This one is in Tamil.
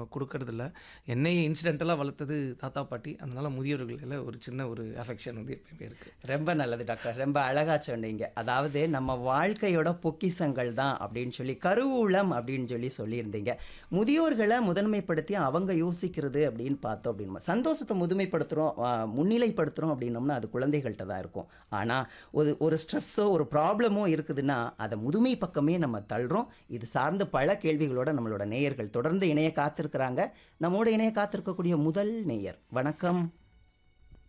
குடுக்கறதில்ல. என்னைய இன்சிடென்டலா வளர்த்தது தாத்தா, பாட்டி. அதனால முதியோர்கள் மேல ஒரு சின்ன ஒரு அஃபெக்ஷன் வந்து எப்பயுமே இருக்கு. ரொம்ப நல்லது டாக்டர். ரொம்ப அழகா சொன்னீங்க. அதாவது நம்ம வாழ்க்கையோட பொக்கிஷங்கள் தான் அப்படின்னு சொல்லி கருவூலம் அப்படின்னு சொல்லி சொல்லியிருந்தீங்க. முதியோர்கள முதன்மைப்படுத்தி அவங்க யோசிக்கிறது அப்படின்னு பார்த்தோம் அப்படின்னா, சந்தோஷத்த முதுமைப்படுத்துறோம், அ முன்னிலைப்படுத்துறோம் அப்படின்னோம்னா அது குழந்தைகள்ட்ட தான் இருக்கும். ஆனா ஒரு ஒரு ஸ்ட்ரெஸ்ஸோ, ஒரு ப்ராப்ளமோ இருக்குதுன்னா, அத முதுமை பக்கமே நம்ம தள்றோம். இது சார்ந்த பல கேள்விகளோட நம்மளோட நேயர்கள் தொடர்ந்து இணைய காத்திருக்கிறாங்க. நம்மோட இணைய காத்திருக்கக்கூடிய முதல் நேயர். வணக்கம்.